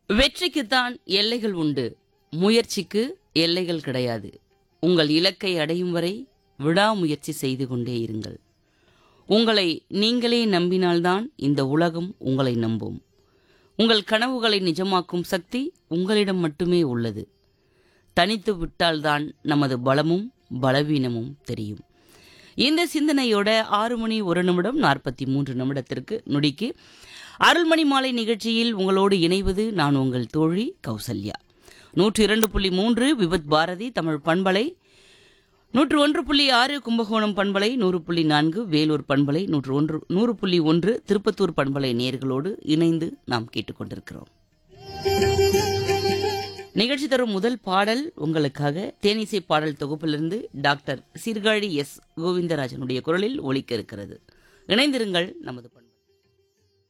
வெற்றிக்குத்தான் எல்லைகள் உண்டு முயற்சிக்கு எல்லைகள் கிடையாது உங்கள் இலக்கை அடையும் வரை விடாமுயற்சி செய்து கொண்டே இருங்கள் உங்களை நீங்களே நம்பினால்தான் இந்த உலகம் உங்களை நம்பும் உங்கள் கனவுகளை நிஜமாக்கும் சக்தி உங்களிடம் மட்டுமே உள்ளது தனித்து விட்டால்தான் நமது பலமும் பலவீனமும் தெரியும் இந்த சிந்தனையோட ஆறு மணி ஒரு நிமிடம் நாற்பத்தி மூன்று நிமிடத்திற்கு நொடிக்கு அருள்மணி மாலை நிகழ்ச்சியில் உங்களோடு இணைவது நான் உங்கள் தோழி கௌசல்யா நூற்று இரண்டு புள்ளி மூன்று விபத் பாரதி தமிழ் பண்பலை நூற்று ஒன்று புள்ளி ஆறு கும்பகோணம் பண்பலை நூறு புள்ளி நான்கு வேலூர் பண்பலை நூற்று ஒன்று நூறு புள்ளி ஒன்று திருப்பத்தூர் பண்பலை நேர்களோடு இணைந்து நாம் கேட்டுக்கொண்டிருக்கிறோம் நிகழ்ச்சி தரும் முதல் பாடல் உங்களுக்காக தேனிசை பாடல் தொகுப்பிலிருந்து டாக்டர் சீர்காழி எஸ் கோவிந்தராஜனுடைய குரலில் ஒலிக்க இருக்கிறது இணைந்திருங்கள் நமது பண்பலை